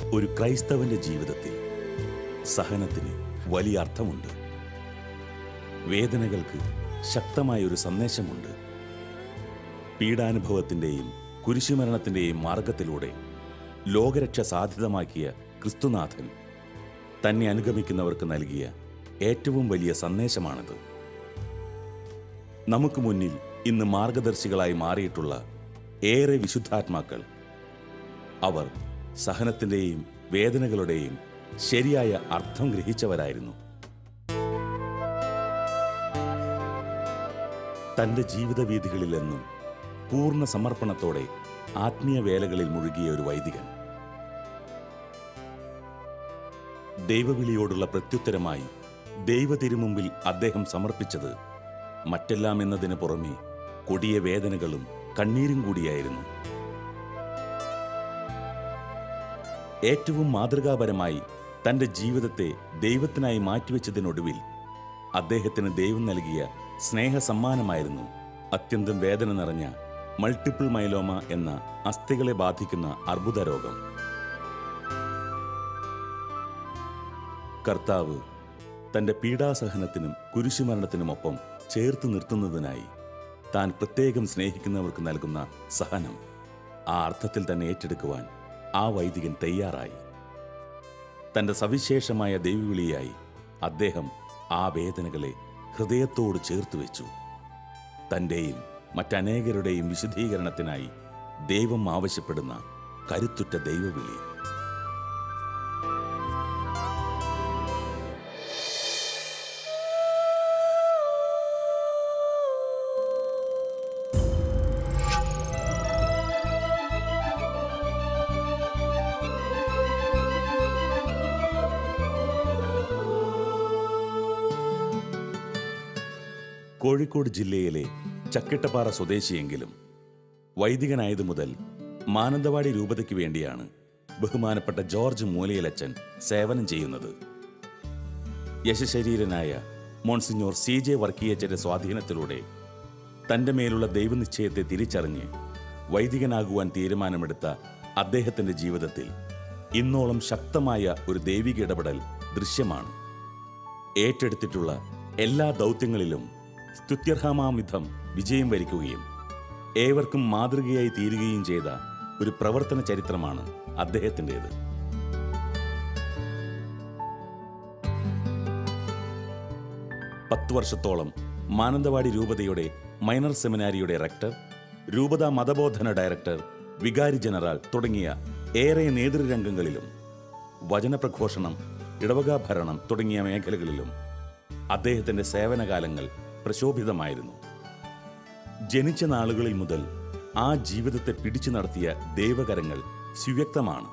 ഒരു ക്രൈസ്തവന്റെ ജീവിതത്തിൽ സഹനത്തിന് വലിയ അർത്ഥമുണ്ട് വേദനകൾക്ക് ശക്തമായ ഒരു സന്ദേശമുണ്ട് പീഡാനുഭവത്തിൻ്റെയും കുരിശുമരണത്തിൻ്റെയും മാർഗത്തിലൂടെ ലോകരക്ഷ സാധ്യതമാക്കിയ ക്രിസ്തുനാഥൻ തന്നെ അനുഗമിക്കുന്നവർക്ക് നൽകിയ ഏറ്റവും വലിയ സന്ദേശമാണിത് നമുക്ക് മുന്നിൽ ഇന്ന് മാർഗദർശികളായി മാറിയിട്ടുള്ള ഏറെ വിശുദ്ധാത്മാക്കൾ അവർ സഹനത്തിൻ്റെയും വേദനകളുടെയും ശരിയായ അർത്ഥം ഗ്രഹിച്ചവരായിരുന്നു തൻ്റെ ജീവിതവീഥികളിലെന്നും പൂർണ്ണ സമർപ്പണത്തോടെ ആത്മീയ വേലകളിൽ മുഴുകിയ ഒരു വൈദികൻ ദൈവവിളിയോടുള്ള പ്രത്യുത്തരമായി ദൈവതിരുമുമ്പിൽ അദ്ദേഹം സമർപ്പിച്ചത് മറ്റെല്ലാം എന്നതിന് പുറമെ കൊടിയ വേദനകളും കണ്ണീരും കൂടിയായിരുന്നു ഏറ്റവും മാതൃകാപരമായി തന്റെ ജീവിതത്തെ ദൈവത്തിനായി മാറ്റിവെച്ചതിനൊടുവിൽ അദ്ദേഹത്തിന് ദൈവം നൽകിയ സ്നേഹ സമ്മാനമായിരുന്നു അത്യന്തം വേദന നിറഞ്ഞ മൾട്ടിപ്പിൾ മൈലോമ എന്ന അസ്ഥികളെ ബാധിക്കുന്ന അർബുദ രോഗം കർത്താവ് തന്റെ പീഡാസഹനത്തിനും കുരിശുമരണത്തിനുമൊപ്പം ചേർത്ത് നിർത്തുന്നതിനായി താൻ പ്രത്യേകം സ്നേഹിക്കുന്നവർക്ക് നൽകുന്ന സഹനം ആ അർത്ഥത്തിൽ തന്നെ ഏറ്റെടുക്കുവാൻ ആ വൈദികൻ തയ്യാറായി തന്റെ സവിശേഷമായ ദൈവവിളിയായി അദ്ദേഹം ആ വേദനകളെ ഹൃദയത്തോട് ചേർത്ത് വെച്ചു തൻ്റെയും മറ്റനേകരുടെയും വിശുദ്ധീകരണത്തിനായി ദൈവം ആവശ്യപ്പെടുന്ന കരുത്തുറ്റ ദൈവവിളി കോഴിക്കോട് ജില്ലയിലെ ചക്കിട്ടപ്പാറ സ്വദേശിയെങ്കിലും വൈദികനായതു മുതൽ മാനന്തവാടി രൂപതയ്ക്ക് വേണ്ടിയാണ് ബഹുമാനപ്പെട്ട ജോർജ് മൂലയിലച്ചൻ സേവനം ചെയ്യുന്നത് യശശരീരനായ മോൺസിഞ്ഞോർ സി ജെ വർക്കിയച്ചന്റെ സ്വാധീനത്തിലൂടെ തന്റെ മേലുള്ള ദൈവനിശ്ചയത്തെ തിരിച്ചറിഞ്ഞ് വൈദികനാകുവാൻ തീരുമാനമെടുത്ത അദ്ദേഹത്തിന്റെ ജീവിതത്തിൽ ഇന്നോളം ശക്തമായ ഒരു ദൈവിക ഇടപെടൽ ദൃശ്യമാണ് ഏറ്റെടുത്തിട്ടുള്ള എല്ലാ ദൗത്യങ്ങളിലും സ്തുത്യർഹമാമിധം വിജയം വരിക്കുകയും ഏവർക്കും മാതൃകയായി തീരുകയും ചെയ്ത ഒരു പ്രവർത്തന ചരിത്രമാണ് അദ്ദേഹത്തിൻ്റെത് പത്തു വർഷത്തോളം മാനന്തവാടി രൂപതയുടെ മൈനർ സെമിനാരിയുടെ റെക്ടർ രൂപത മതബോധന ഡയറക്ടർ വികാരി ജനറൽ തുടങ്ങിയ ഏറെ നേതൃരംഗങ്ങളിലും വചനപ്രഘോഷണം ഇടവക ഭരണം തുടങ്ങിയ മേഖലകളിലും അദ്ദേഹത്തിന്റെ സേവനകാലങ്ങൾ പ്രശോഭിതമായിരുന്നു ജനിച്ച നാളുകളിൽ മുതൽ ആ ജീവിതത്തെ പിടിച്ചു നടത്തിയ ദൈവകരങ്ങൾ സുവ്യക്തമാണ്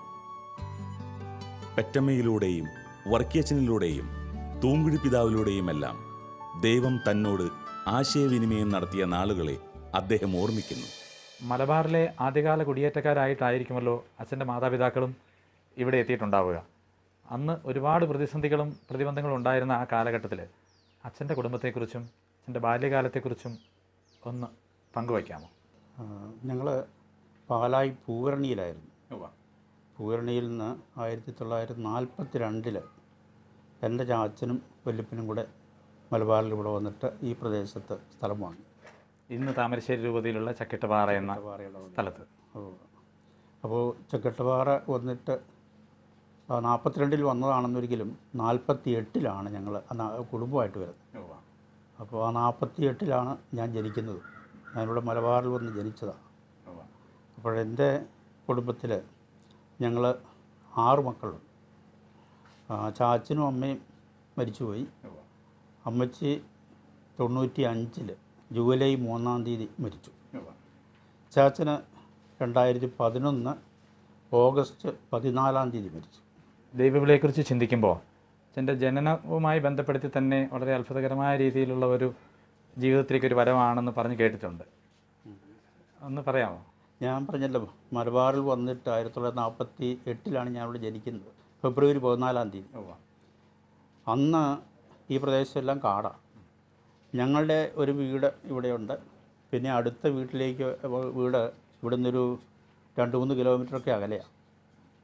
പെറ്റമ്മയിലൂടെയും വർക്കിയച്ചനിലൂടെയും തൂങ്കുഴി പിതാവിലൂടെയുമെല്ലാം ദൈവം തന്നോട് ആശയവിനിമയം നടത്തിയ നാളുകളെ അദ്ദേഹം ഓർമ്മിക്കുന്നു മലബാറിലെ ആദ്യകാല കുടിയേറ്റക്കാരായിട്ടായിരിക്കുമല്ലോ അച്ഛൻ്റെ മാതാപിതാക്കളും ഇവിടെ എത്തിയിട്ടുണ്ടാവുക അന്ന് ഒരുപാട് പ്രതിസന്ധികളും പ്രതിബന്ധങ്ങളും ഉണ്ടായിരുന്ന ആ കാലഘട്ടത്തിൽ അച്ഛൻ്റെ കുടുംബത്തെക്കുറിച്ചും അച്ഛൻ്റെ ബാല്യകാലത്തെക്കുറിച്ചും ഒന്ന് പങ്കുവയ്ക്കാമോ ഞങ്ങൾ പാലായി പൂവരണിയിലായിരുന്നു പൂവരണിയിൽ നിന്ന് ആയിരത്തി തൊള്ളായിരത്തി നാൽപ്പത്തി രണ്ടിൽ എൻ്റെ ചാച്ചനും വല്യപ്പനും കൂടെ മലബാറിൽ ഇവിടെ വന്നിട്ട് ഈ പ്രദേശത്ത് സ്ഥലം വാങ്ങി ഇന്ന് താമരശ്ശേരി രൂപതയിലുള്ള ചക്കിട്ടപ്പാറ എന്ന സ്ഥലത്ത് അപ്പോൾ ചക്കട്ടുപാറ വന്നിട്ട് നാൽപ്പത്തിരണ്ടിൽ വന്നതാണെന്നൊരിക്കലും നാൽപ്പത്തി എട്ടിലാണ് ഞങ്ങൾ കുടുംബമായിട്ട് വരുന്നത് അപ്പോൾ ആ നാൽപ്പത്തി എട്ടിലാണ് ഞാൻ ജനിക്കുന്നത് ഞാനിവിടെ മലബാറിൽ വന്ന് ജനിച്ചതാണ് അപ്പോഴെൻ്റെ കുടുംബത്തിൽ ഞങ്ങൾ ആറ് മക്കളുണ്ട് ആ, ചാച്ചനും അമ്മയും മരിച്ചുപോയി അമ്മച്ചി തൊണ്ണൂറ്റി അഞ്ചിൽ ജൂലൈ മൂന്നാം തീയതി മരിച്ചു ചാച്ചന് രണ്ടായിരത്തി പതിനൊന്ന് ഓഗസ്റ്റ് പതിനാലാം തീയതി മരിച്ചു ദൈവവിളിയെക്കുറിച്ച് ചിന്തിക്കുമ്പോൾ അച്ഛൻ്റെ ജനനവുമായി ബന്ധപ്പെടുത്തി തന്നെ വളരെ അത്ഭുതകരമായ രീതിയിലുള്ള ഒരു ജീവിതത്തിലേക്ക് ഒരു വരവാണെന്ന് പറഞ്ഞ് കേട്ടിട്ടുണ്ട് ഒന്ന് പറയാമോ ഞാൻ പറഞ്ഞല്ലോ മലബാറിൽ വന്നിട്ട് ആയിരത്തി തൊള്ളായിരത്തി നാൽപ്പത്തി എട്ടിലാണ് ഞാൻ ഇവിടെ ജനിക്കുന്നത് ഫെബ്രുവരി പതിനാലാം തീയതി അന്ന് ഈ പ്രദേശമെല്ലാം കാടാണ് ഞങ്ങളുടെ ഒരു വീട് ഇവിടെയുണ്ട് പിന്നെ അടുത്ത വീട്ടിലേക്ക് വീട് ഇവിടെ നിന്നൊരു രണ്ട് മൂന്ന് കിലോമീറ്ററൊക്കെ അകലെയാണ്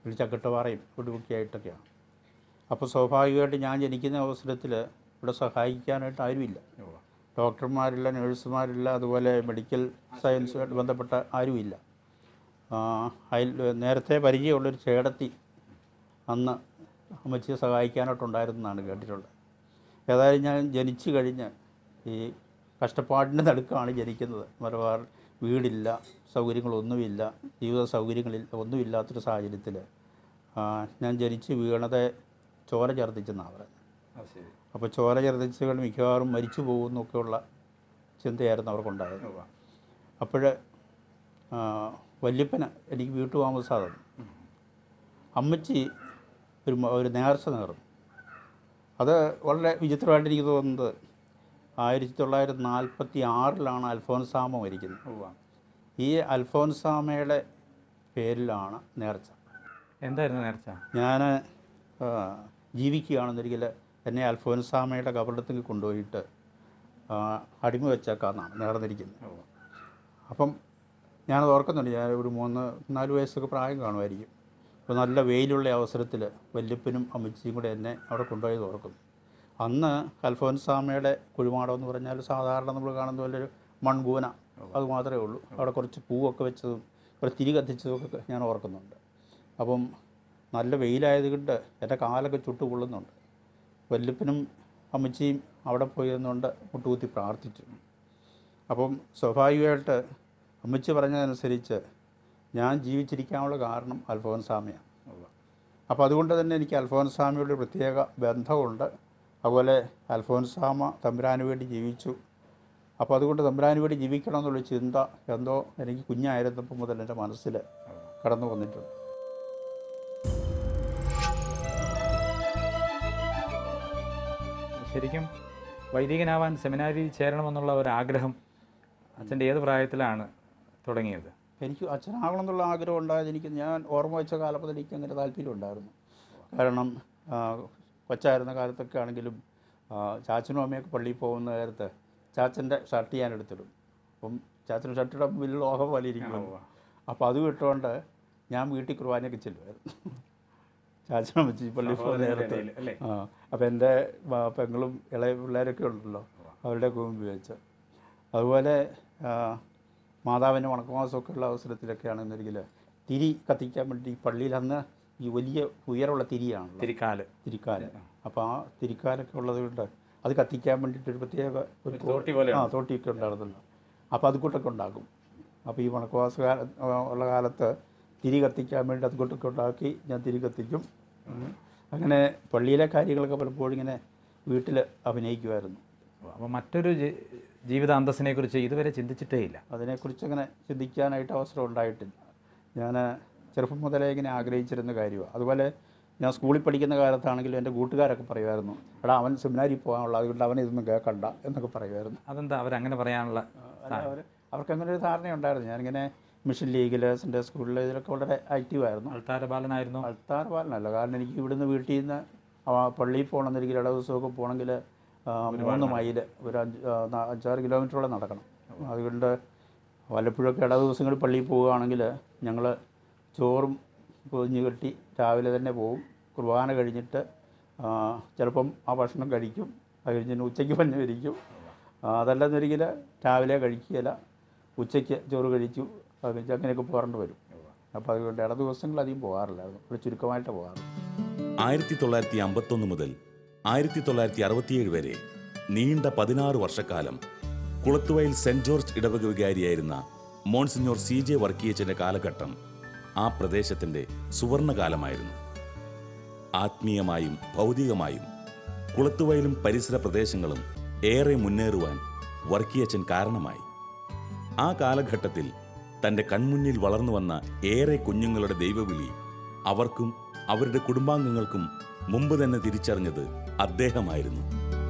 ഒരു ചക്കട്ടുപാറയും ഒടുവൊക്കെ ആയിട്ടൊക്കെയാണ് അപ്പോൾ സ്വാഭാവികമായിട്ട് ഞാൻ ജനിക്കുന്ന അവസരത്തിൽ ഇവിടെ സഹായിക്കാനായിട്ട് ആരുമില്ല ഡോക്ടർമാരില്ല നഴ്സുമാരില്ല അതുപോലെ മെഡിക്കൽ സയൻസുമായിട്ട് ബന്ധപ്പെട്ട ആരുമില്ല ആ, അയൽ നേരത്തെ പരിചയമുള്ളൊരു ചേടത്തി അന്ന് അമ്മച്ചിയെ സഹായിക്കാനായിട്ടുണ്ടായിരുന്നെന്നാണ് കേട്ടിട്ടുള്ളത് ഏതായാലും ഞാൻ ജനിച്ചു കഴിഞ്ഞ് ഈ കഷ്ടപ്പാടിൻ്റെ നടുക്കാണ് ജനിക്കുന്നത് മലബാർ വീടില്ല സൗകര്യങ്ങളൊന്നുമില്ല ജീവിത സൗകര്യങ്ങളിൽ ഒന്നുമില്ലാത്തൊരു സാഹചര്യത്തിൽ ഞാൻ ജനിച്ച് വീണത് ചോര ഛർദ്ദിച്ചെന്നാണ് പറയുന്നത് അത് ശരി അപ്പോൾ ചോര ഛർദ്ദിച്ചുകൾ മിക്കവാറും മരിച്ചു പോകുന്നൊക്കെയുള്ള ചിന്തയായിരുന്നു അവർക്കുണ്ടായത് അപ്പോൾ വല്യപ്പന് എനിക്ക് വീട്ടുതാമസം തന്നു അമ്മച്ചി ഒരു മ- ഒരു നേർച്ച നേർന്നു അത് വളരെ വിചിത്രമായിട്ട് എനിക്ക് തോന്നുന്നത് ആയിരത്തി തൊള്ളായിരത്തി നാൽപ്പത്തി ആറിലാണ് അൽഫോൻസാമ മരിക്കുന്നത് ഈ അൽഫോൻസാമയുടെ പേരിലാണ് നേർച്ച എന്തായിരുന്നു നേർച്ച ഞാൻ ജീവിക്കുകയാണെന്നൊരിക്കൽ എന്നെ അൽഫോൻസാമയുടെ കബറിടത്തിൽ കൊണ്ടുപോയിട്ട് ആ, അടിമ വെച്ചേക്കാന്നാണ് നേർന്നിരിക്കുന്നത് അപ്പം ഞാനത് ഓർക്കുന്നുണ്ട് ഞാൻ ഒരു മൂന്ന് നാല് വയസ്സൊക്കെ പ്രായം കാണുമായിരിക്കും അപ്പോൾ നല്ല വെയിലുള്ള അവസരത്തിൽ വല്യപ്പനും അമ്മച്ചിയും കൂടെ എന്നെ അവിടെ കൊണ്ടുപോയത് ഓർക്കുന്നു അന്ന് അൽഫോൻസാമയുടെ കുഴിമാടം എന്ന് പറഞ്ഞാൽ സാധാരണ നമ്മൾ കാണുന്ന പോലെ ഒരു മൺകൂന അത് മാത്രമേ ഉള്ളൂ അവിടെ കുറച്ച് പൂവൊക്കെ വെച്ചതും ഒരു തിരി കത്തിച്ചതും ഒക്കെ ഞാൻ ഓർക്കുന്നുണ്ട് അപ്പം നല്ല വെയിലായത് കൊണ്ട് എൻ്റെ കാലൊക്കെ ചുട്ടു കൊള്ളുന്നുണ്ട് വല്യപ്പനും അമ്മച്ചിയും അവിടെ പോയി നിന്നുകൊണ്ട് മുട്ടുകുത്തി പ്രാർത്ഥിച്ചു അപ്പം സ്വാഭാവികമായിട്ട് അമ്മച്ചി പറഞ്ഞതനുസരിച്ച് ഞാൻ ജീവിച്ചിരിക്കാനുള്ള കാരണം അൽഫോൻസാമയാണ് അപ്പോൾ അതുകൊണ്ട് തന്നെ എനിക്ക് അൽഫോൻസാമയോട് ഒരു പ്രത്യേക ബന്ധമുണ്ട് അതുപോലെ അൽഫോൻസാമ തമ്പുരാന് വേണ്ടി ജീവിച്ചു അപ്പോൾ അതുകൊണ്ട് തമ്പുരാന് വേണ്ടി ജീവിക്കണം എന്നുള്ള ചിന്ത എന്തോ എനിക്ക് കുഞ്ഞായിരുന്നപ്പോൾ മുതൽ എൻ്റെ മനസ്സിൽ കടന്നു വന്നിട്ടുണ്ട് ശരിക്കും വൈദികനാവാൻ സെമിനാരിയിൽ ചേരണമെന്നുള്ള ഒരു ആഗ്രഹം അച്ഛൻ്റെ ഏത് പ്രായത്തിലാണ് തുടങ്ങിയത് എനിക്ക് അച്ഛനാകണം എന്നുള്ള ആഗ്രഹം ഉണ്ടായത് എനിക്ക് ഞാൻ ഓർമ്മ വെച്ച കാലം മുതൽ എനിക്ക് അങ്ങനെ താല്പര്യം ഉണ്ടായിരുന്നു കാരണം ആ, കൊച്ചായിരുന്ന കാലത്തൊക്കെ ആണെങ്കിലും ആ, ചാച്ചനും അമ്മയൊക്കെ പള്ളിയിൽ പോകുന്ന നേരത്ത് ചാച്ചൻ്റെ ഷർട്ട് ഞാൻ എടുത്തിടും അപ്പം ചാച്ചൻ്റെ ഷർട്ടിയുടെ വലിയ ലോഹം പോലെ ഇരിക്കും അപ്പോൾ അത് വിട്ടുകൊണ്ട് ഞാൻ വീട്ടിൽ കുർബാനയൊക്കെ ചെല്ലുമായിരുന്നു ചാച്ചനും വെച്ച് പള്ളിയിൽ പോകുന്ന നേരത്ത് അല്ലേ ആ അപ്പോൾ എൻ്റെ മ- പെങ്ങളും ഇളയ പിള്ളേരൊക്കെ ഉണ്ടല്ലോ അവരുടെ മുമ്പിൽ വെച്ച് അതുപോലെ ആ, മാതാവിൻ്റെ വണക്കമാസമൊക്കെ ഉള്ള അവസരത്തിലൊക്കെയാണെന്നൊരിക്കൽ തിരി കത്തിക്കാൻ വേണ്ടി പള്ളിയിൽ അന്ന് ഈ വലിയ ഉയരമുള്ള തിരിയാണല്ലോ തിരിക്കാല് തിരിക്കാല് അപ്പോൾ ആ തിരിക്കാലൊക്കെ ഉള്ളത് കൊണ്ട് അത് കത്തിക്കാൻ വേണ്ടിയിട്ട് ഒരു പ്രത്യേക ഒരു തോട്ടി പോലെ ആ തോട്ടിയൊക്കെ ഉണ്ടായിരുന്നല്ലോ അപ്പോൾ അത് കൂട്ടൊക്കെ ഉണ്ടാക്കും അപ്പോൾ ഈ വണക്കവാസ കാല ഉള്ള കാലത്ത് തിരി കത്തിക്കാൻ വേണ്ടി അത് കൂട്ടൊക്കെ ഉണ്ടാക്കി ഞാൻ തിരി കത്തിക്കും ഉം. അങ്ങനെ പള്ളിയിലെ കാര്യങ്ങളൊക്കെ പലപ്പോഴും ഇങ്ങനെ വീട്ടിൽ അഭിനയിക്കുമായിരുന്നു അപ്പോൾ മറ്റൊരു ജി- ജീവിത അന്തസ്സിനെ കുറിച്ച് ഇതുവരെ ചിന്തിച്ചിട്ടേ ഇല്ല അതിനെക്കുറിച്ച് അങ്ങനെ ചിന്തിക്കാനായിട്ട് അവസരം ഉണ്ടായിട്ടില്ല ഞാൻ ചെറുപ്പം മുതലേ ഇങ്ങനെ ആഗ്രഹിച്ചിരുന്ന കാര്യമാണ് അതുപോലെ ഞാൻ സ്കൂളിൽ പഠിക്കുന്ന കാലത്താണെങ്കിലും എൻ്റെ കൂട്ടുകാരൊക്കെ പറയുമായിരുന്നു എടാ അവൻ സെമിനാരിൽ പോകാനുള്ള അതുകൊണ്ട് അവനെ ഇതൊന്നും കേൾക്കണ്ട എന്നൊക്കെ പറയുമായിരുന്നു അതെന്താ അവരങ്ങനെ പറയാനുള്ള അല്ല അവർ അവർക്ക് അങ്ങനെ ഒരു ധാരണയുണ്ടായിരുന്നു ഞാനിങ്ങനെ മിഷൻ ലീഗിൽ സൺഡേ സ്കൂളിൽ ഇതിലൊക്കെ വളരെ ആക്റ്റീവായിരുന്നു അൾത്താര ബാലനായിരുന്നു അൾത്താർ പാലനല്ല കാരണം എനിക്ക് ഇവിടുന്ന് വീട്ടിൽ നിന്ന് ആ പള്ളിയിൽ പോകണമെന്നെങ്കിൽ ഇട ദിവസമൊക്കെ പോകണമെങ്കിൽ ആ, മൂന്ന് മൈൽ ഒരു അഞ്ച് ആ, ന- അഞ്ചാറ് കിലോമീറ്ററോളം നടക്കണം അതുകൊണ്ട് വല്ലപ്പോഴൊക്കെ ഇട ദിവസങ്ങളിൽ പള്ളിയിൽ പോവുകയാണെങ്കിൽ ഞങ്ങൾ ചോറും പൊതിഞ്ഞ് കെട്ടി രാവിലെ തന്നെ പോവും കുർബാന കഴിഞ്ഞിട്ട് ആ, ചിലപ്പം ആ ഭക്ഷണം കഴിക്കും അത് കഴിഞ്ഞ് ഉച്ചയ്ക്ക് പഞ്ഞ് വരിക്കും അതല്ലെന്നൊരിക്കൽ രാവിലെ കഴിക്കുകയില്ല ഉച്ചയ്ക്ക് ചോറ് കഴിച്ചു അത് കഴിച്ച് അങ്ങനെയൊക്കെ പോകാറുണ്ട് വരും അപ്പോൾ അതുകൊണ്ട് ഇട ദിവസങ്ങൾ അധികം പോകാറില്ലായിരുന്നു ഒരു ചുരുക്കമായിട്ട് പോകാറ് ആയിരത്തി തൊള്ളായിരത്തി അമ്പത്തൊന്ന് മുതൽ ആയിരത്തി തൊള്ളായിരത്തി അറുപത്തിയേഴ് വരെ നീണ്ട പതിനാറ് വർഷക്കാലം കുളത്തുവയൽ സെന്റ് ജോർജ് ഇടവക വികാരിയായിരുന്ന മോൺസിഞ്ഞോർ സി ജെ വർക്കിയച്ചന്റെ കാലഘട്ടം ആ പ്രദേശത്തിന്റെ സുവർണകാലമായിരുന്നു ആത്മീയമായും ഭൗതികമായും കുളത്തുവയലും പരിസര പ്രദേശങ്ങളും ഏറെ മുന്നേറുവാൻ വർക്കിയച്ചൻ കാരണമായി ആ കാലഘട്ടത്തിൽ തന്റെ കൺമുന്നിൽ വളർന്നു വന്ന ഏറെ കുഞ്ഞുങ്ങളുടെ ദൈവവിളി അവർക്കും അവരുടെ കുടുംബാംഗങ്ങൾക്കും മുമ്പ് തന്നെ തിരിച്ചറിഞ്ഞത് അദ്ദേഹമായിരുന്നു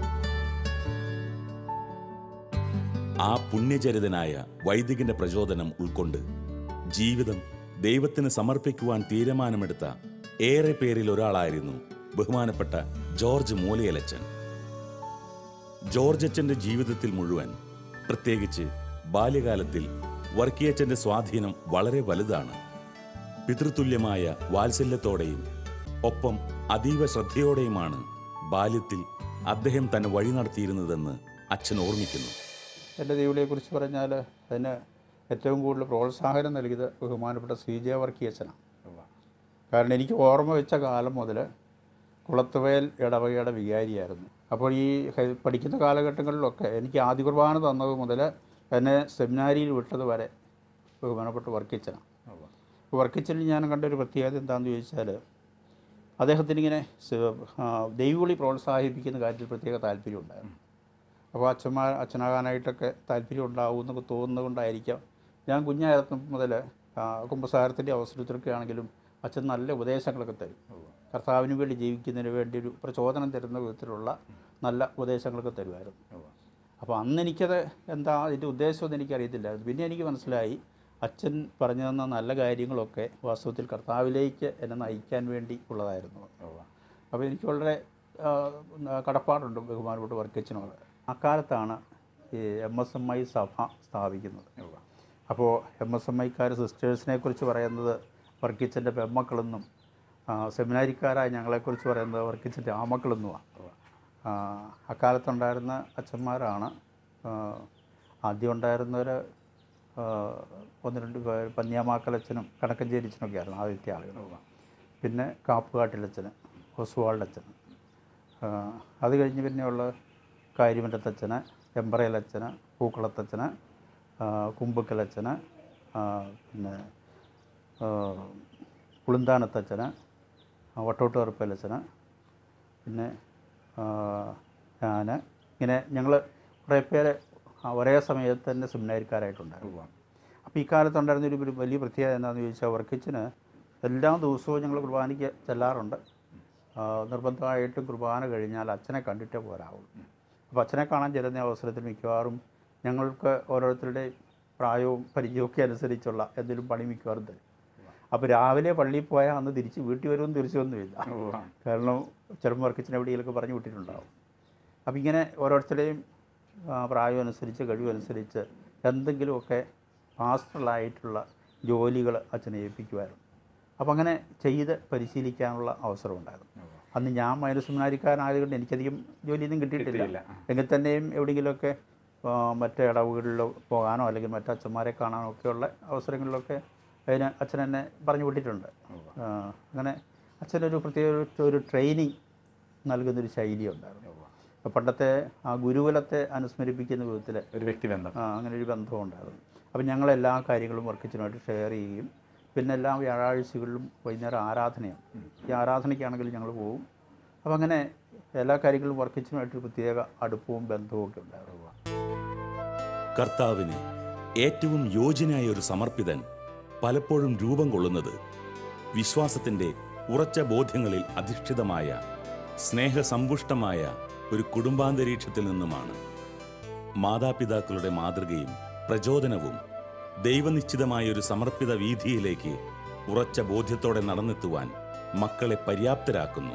ആ പുണ്യചരിതനായ വൈദികന്റെ പ്രചോദനം ഉൾക്കൊണ്ട് ജീവിതം ദൈവത്തിന് സമർപ്പിക്കുവാൻ തീരുമാനമെടുത്ത ഏറെ പേരിൽ ഒരാളായിരുന്നു ബഹുമാനപ്പെട്ട ജോർജ് മൂലയലച്ചൻ ജോർജ് അച്ഛന്റെ ജീവിതത്തിൽ മുഴുവൻ പ്രത്യേകിച്ച് ബാല്യകാലത്തിൽ വർക്കിയച്ചന്റെ സ്വാധീനം വളരെ വലുതാണ് പിതൃതുല്യമായ വാത്സല്യത്തോടെയും ഒപ്പം അതീവ ശ്രദ്ധയോടെയുമാണ് ബാല്യത്തിൽ അദ്ദേഹം തന്നെ വഴി നടത്തിയിരുന്നതെന്ന് അച്ഛൻ ഓർമ്മിക്കുന്നു എൻ്റെ ദൈവങ്ങളെക്കുറിച്ച് പറഞ്ഞാൽ അതിന് ഏറ്റവും കൂടുതൽ പ്രോത്സാഹനം നൽകിയത് ബഹുമാനപ്പെട്ട സി ജെ വർക്കിയച്ചനാണ് കാരണം എനിക്ക് ഓർമ്മ വെച്ച കാലം മുതൽ കുളത്തുവയൽ ഇടവകയുടെ വികാരിയായിരുന്നു അപ്പോൾ ഈ ഹൈ- പഠിക്കുന്ന കാലഘട്ടങ്ങളിലൊക്കെ എനിക്ക് ആദ്യ കുർബാന തന്നത് മുതൽ എന്നെ സെമിനാരിയിൽ വിട്ടത് വരെ ബഹുമാനപ്പെട്ട വർക്കിച്ചനാണ് വർക്കിച്ചനിൽ ഞാൻ കണ്ട ഒരു പ്രത്യേകത എന്താണെന്ന് ചോദിച്ചാൽ അദ്ദേഹത്തിന് ഇങ്ങനെ സ- ആ, ദൈവവിളി പ്രോത്സാഹിപ്പിക്കുന്ന കാര്യത്തിൽ പ്രത്യേക താല്പര്യമുണ്ടായിരുന്നു അപ്പോൾ അച്ഛന്മാർ അച്ഛനാകാനായിട്ടൊക്കെ താല്പര്യം ഉണ്ടാവും എന്നൊക്കെ തോന്നുന്നത് കൊണ്ടായിരിക്കാം ഞാൻ കുഞ്ഞായിരുന്ന മുതൽ കുമ്പസാരത്തിൻ്റെ അവസരത്തിലൊക്കെ ആണെങ്കിലും അച്ഛൻ നല്ല ഉപദേശങ്ങളൊക്കെ തരും കർത്താവിന് വേണ്ടി ജീവിക്കുന്നതിന് വേണ്ടി ഒരു പ്രചോദനം തരുന്ന വിധത്തിലുള്ള നല്ല ഉപദേശങ്ങളൊക്കെ തരുമായിരുന്നു അപ്പോൾ അന്ന് എനിക്കത് എന്താ അതിൻ്റെ ഉദ്ദേശമൊന്നും എനിക്കറിയത്തില്ലായിരുന്നു പിന്നെ എനിക്ക് മനസ്സിലായി അച്ഛൻ പറഞ്ഞു തന്ന നല്ല കാര്യങ്ങളൊക്കെ വാസ്തവത്തിൽ കർത്താവിലേക്ക് എന്നെ നയിക്കാൻ വേണ്ടി ഉള്ളതായിരുന്നു അപ്പോൾ എനിക്ക് വളരെ ആ, കടപ്പാടുണ്ട് ബഹുമാനപ്പെട്ട വർക്കച്ചനോട് അക്കാലത്താണ് ഈ എം എസ് എം ഐ സഭ സ്ഥാപിക്കുന്നത് അപ്പോൾ എം എസ് എം ഐക്കാർ സിസ്റ്റേഴ്സിനെ കുറിച്ച് പറയുന്നത് വർക്കിച്ചൻ്റെ പെമ്മക്കളെന്നും ആ, സെമിനാരിക്കാരായ ഞങ്ങളെക്കുറിച്ച് പറയുന്നത് വർക്കിച്ചൻ്റെ ആമക്കളെന്നുമാണ് ആ, അക്കാലത്തുണ്ടായിരുന്ന അച്ഛന്മാരാണ് ആ, ആദ്യം ഉണ്ടായിരുന്നവർ ഒന്ന് രണ്ട് പേര് പന്നിയാമാക്കലച്ഛനും കണക്കഞ്ചേരിച്ചനൊക്കെ ആയിരുന്നു ആദ്യത്തെ ആളുകൾ പിന്നെ കാപ്പുകാട്ടിലച്ഛന് ഒസ്വാൾഡ് ആ, അത് കഴിഞ്ഞ് പിന്നെയുള്ള കാര്യമറ്റത്തച്ഛന് എമ്പറയിലച്ഛന് പൂക്കളത്തച്ഛന് ആ, കുമ്പക്കലച്ഛന് ആ, പിന്നെ ആ, പുളുന്താനത്തച്ഛന് ആ, വട്ടോട്ടുകറുപ്പലച്ഛന് പിന്നെ ഞാൻ ഇങ്ങനെ ഞങ്ങൾ കുറേ പേര് ആ, ഒരേ സമയത്ത് തന്നെ സെമിനാരിക്കാരായിട്ടുണ്ടായിരുന്നു അപ്പോൾ ഈ കാലത്തുണ്ടായിരുന്ന ഒരു ഒരു വലിയ പ്രത്യേകത എന്താണെന്ന് ചോദിച്ചാൽ വർക്കിച്ചിന് എല്ലാ ദിവസവും ഞങ്ങൾ കുർബാനയ്ക്ക് ചെല്ലാറുണ്ട് ആ, നിർബന്ധമായിട്ടും കുർബാന കഴിഞ്ഞാൽ അച്ഛനെ കണ്ടിട്ടേ പോരാവുള്ളൂ അപ്പോൾ അച്ഛനെ കാണാൻ ചെല്ലുന്ന അവസരത്തിൽ മിക്കവാറും ഞങ്ങൾക്ക് ഓരോരുത്തരുടെ പ്രായവും പരിചയമൊക്കെ അനുസരിച്ചുള്ള എന്തെങ്കിലും പണി മിക്കവാറും തരും അപ്പോൾ രാവിലെ പള്ളിയിൽ പോയാൽ അന്ന് തിരിച്ച് വീട്ടിൽ വരുമെന്ന് തിരിച്ചൊന്നുമില്ല കാരണം ചിലപ്പോൾ വർക്കിച്ചിനെ എവിടെയെങ്കിലൊക്കെ പറഞ്ഞു വിട്ടിട്ടുണ്ടാവും അപ്പം ഇങ്ങനെ ഓരോരുത്തരുടെയും ആ, പ്രായം അനുസരിച്ച് കഴിവനുസരിച്ച് എന്തെങ്കിലുമൊക്കെ പാസ്റ്ററലായിട്ടുള്ള ജോലികൾ അച്ഛനെ ഏൽപ്പിക്കുമായിരുന്നു അപ്പം അങ്ങനെ ചെയ്ത് പരിശീലിക്കാനുള്ള അവസരം ഉണ്ടായിരുന്നു അന്ന് ഞാൻ മൈനസ് സെമിനാരിക്കാരനായതുകൊണ്ട് എനിക്കധികം ജോലിയൊന്നും കിട്ടിയിട്ടില്ല എങ്കിൽ തന്നെയും എവിടെയെങ്കിലുമൊക്കെ ആ, മറ്റ് ഇടവുകളിലോ പോകാനോ അല്ലെങ്കിൽ മറ്റ് അച്ഛന്മാരെ കാണാനോ ഒക്കെയുള്ള അവസരങ്ങളിലൊക്കെ അതിന് അച്ഛൻ എന്നെ പറഞ്ഞു വിട്ടിട്ടുണ്ട് ആ, അങ്ങനെ അച്ഛനൊരു പ്രത്യേക ഒരു- ഒരു ട്രെയിനിങ് നൽകുന്നൊരു ശൈലി ഉണ്ടായിരുന്നു അപ്പോൾ പണ്ടത്തെ ആ ഗുരുകുലത്തെ അനുസ്മരിപ്പിക്കുന്ന വിധത്തിൽ ഒരു വ്യക്തിബന്ധം ആ, അങ്ങനെ ഒരു ബന്ധം ഉണ്ടായിരുന്നു അപ്പം ഞങ്ങളെല്ലാ കാര്യങ്ങളും വർക്കിച്ചിനുമായിട്ട് ഷെയർ ചെയ്യുകയും പിന്നെ എല്ലാ വ്യാഴാഴ്ചകളിലും വൈകുന്നേരം ആരാധനയാണ് ഈ ആരാധനയ്ക്കാണെങ്കിലും ഞങ്ങൾ പോകും അപ്പം അങ്ങനെ എല്ലാ കാര്യങ്ങളും വർക്കിച്ചിനുമായിട്ടൊരു പ്രത്യേക അടുപ്പവും ബന്ധവും ഒക്കെ ഉണ്ടായിരുന്നു കർത്താവിന് ഏറ്റവും യോജ്യനായ ഒരു സമർപ്പിതൻ പലപ്പോഴും രൂപം കൊള്ളുന്നത് വിശ്വാസത്തിന്റെ ഉറച്ച ബോധ്യങ്ങളിൽ അധിഷ്ഠിതമായ സ്നേഹസമ്പുഷ്ടമായ ഒരു കുടുംബാന്തരീക്ഷത്തിൽ നിന്നുമാണ് മാതാപിതാക്കളുടെ മാതൃകയും പ്രചോദനവും ദൈവനിശ്ചിതമായ ഒരു സമർപ്പിത വീതിയിലേക്ക് ഉറച്ച ബോധ്യത്തോടെ നടന്നെത്തുവാൻ മക്കളെ പര്യാപ്തരാക്കുന്നു